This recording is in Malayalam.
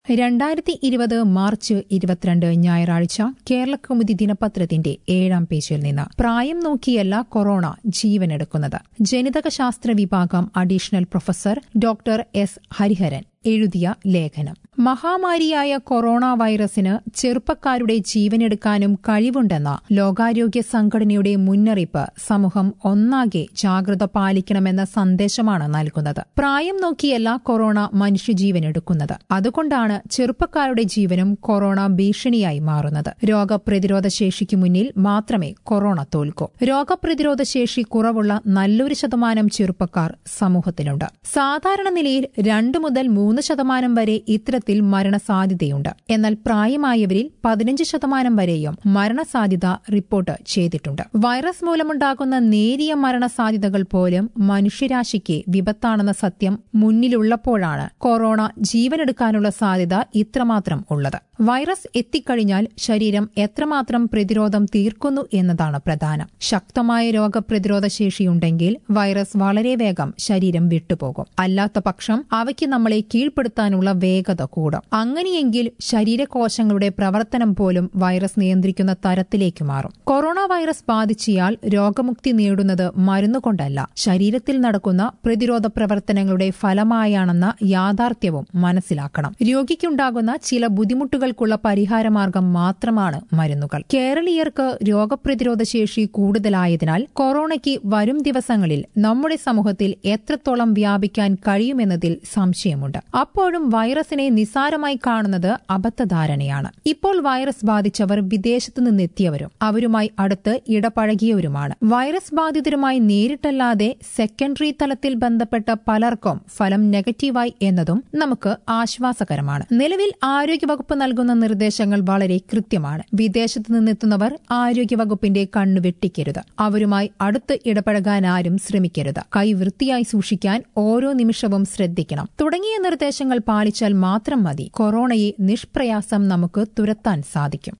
രണ്ടായിരത്തി ഇരുപത് മാർച്ച് ഇരുപത്തിരണ്ട് ഞായറാഴ്ച കേരളകൗമുദി ദിനപത്രത്തിന്റെ ഏഴാം പേജിൽ നിന്ന് പ്രായം നോക്കിയല്ല കൊറോണ ജീവനെടുക്കുന്നത് ജനിതക ശാസ്ത്ര വിഭാഗം additional professor doctor S Hariharan എഴുതിയ ലേഖനം മഹാമാരിയായ കൊറോണ വൈറസിന് ചെറുപ്പക്കാരുടെ ജീവനെടുക്കാനും കഴിവുണ്ടെന്ന ലോകാരോഗ്യ സംഘടനയുടെ മുന്നറിയിപ്പ് സമൂഹം ഒന്നാകെ ജാഗ്രത പാലിക്കണമെന്ന സന്ദേശമാണ് നൽകുന്നത് പ്രായം നോക്കിയല്ല കൊറോണ മനുഷ്യജീവൻ എടുക്കുന്നത് അതുകൊണ്ടാണ് ചെറുപ്പക്കാരുടെ ജീവനും കൊറോണ ഭീഷണിയായി മാറുന്നത് രോഗപ്രതിരോധ ശേഷിക്ക് മുന്നിൽ മാത്രമേ കൊറോണ തോൽക്കൂ രോഗപ്രതിരോധ ശേഷി കുറവുള്ള നല്ലൊരു ശതമാനം ചെറുപ്പക്കാർ സമൂഹത്തിലുണ്ട് സാധാരണ നിലയിൽ രണ്ടു മുതൽ മൂന്ന് ശതമാനം വരെ ഇത്തരത്തിൽ മരണസാധ്യതയുണ്ട് എന്നാൽ പ്രായമായവരിൽ പതിനഞ്ച് ശതമാനം വരെയും മരണസാധ്യത റിപ്പോർട്ട് ചെയ്തിട്ടുണ്ട് വൈറസ് മൂലമുണ്ടാകുന്ന നേരിയ മരണസാധ്യതകൾ പോലും മനുഷ്യരാശിക്ക് വിപത്താണെന്ന സത്യം മുന്നിലുള്ളപ്പോഴാണ് കൊറോണ ജീവനെടുക്കാനുള്ള സാധ്യത ഇത്രമാത്രം ഉള്ളത് വൈറസ് എത്തിക്കഴിഞ്ഞാൽ ശരീരം എത്രമാത്രം പ്രതിരോധം തീർക്കുന്നു എന്നതാണ് പ്രധാനം ശക്തമായ രോഗപ്രതിരോധ ശേഷിയുണ്ടെങ്കിൽ വൈറസ് വളരെ വേഗം ശരീരം വിട്ടുപോകും അല്ലാത്ത പക്ഷം അവയ്ക്ക് നമ്മളെ കീഴ്പ്പെടുത്താനുള്ള വേഗത കൂടും അങ്ങനെയെങ്കിൽ ശരീരകോശങ്ങളുടെ പ്രവർത്തനം പോലും വൈറസ് നിയന്ത്രിക്കുന്ന തരത്തിലേക്ക് മാറും കൊറോണ വൈറസ് ബാധിച്ചയാൾ രോഗമുക്തി നേടുന്നത് മരുന്നുകൊണ്ടല്ല ശരീരത്തിൽ നടക്കുന്ന പ്രതിരോധ പ്രവർത്തനങ്ങളുടെ ഫലമായാണെന്ന യാഥാർത്ഥ്യവും മനസ്സിലാക്കണം രോഗിക്കുണ്ടാകുന്ന ചില ബുദ്ധിമുട്ടുകൾക്കുള്ള പരിഹാരമാർഗം മാത്രമാണ് മരുന്നുകൾ കേരളീയർക്ക് രോഗപ്രതിരോധ ശേഷി കൂടുതലായതിനാൽ കൊറോണയ്ക്ക് വരും ദിവസങ്ങളിൽ നമ്മുടെ സമൂഹത്തിൽ എത്രത്തോളം വ്യാപിക്കാൻ കഴിയുമെന്നതിൽ സംശയമുണ്ട് അപ്പോഴും വൈറസിനെ നിസ്സാരമായി കാണുന്നത് അബദ്ധധാരണയാണ് ഇപ്പോൾ വൈറസ് ബാധിച്ചവർ വിദേശത്തു നിന്നെത്തിയവരും അവരുമായി അടുത്ത് ഇടപഴകിയവരുമാണ് വൈറസ് ബാധിതരുമായി നേരിട്ടല്ലാതെ സെക്കൻഡറി തലത്തിൽ ബന്ധപ്പെട്ട പലർക്കും ഫലം നെഗറ്റീവായി എന്നതും നമുക്ക് ആശ്വാസകരമാണ് നിലവിൽ ആരോഗ്യവകുപ്പ് നൽകുന്ന നിർദ്ദേശങ്ങൾ വളരെ കൃത്യമാണ് വിദേശത്തു നിന്നെത്തുന്നവർ ആരോഗ്യവകുപ്പിന്റെ കണ്ണു വെട്ടിക്കരുത് അവരുമായി അടുത്ത് ഇടപഴകാൻ ആരും ശ്രമിക്കരുത് കൈ വൃത്തിയായി സൂക്ഷിക്കാൻ ഓരോ നിമിഷവും ശ്രദ്ധിക്കണം തുടങ്ങിയ നിർദ്ദേശങ്ങൾ പാലിച്ചാൽ മാത്രം മതി കൊറോണയെ നിഷ്പ്രയാസം നമുക്ക് തുരത്താൻ സാധിക്കും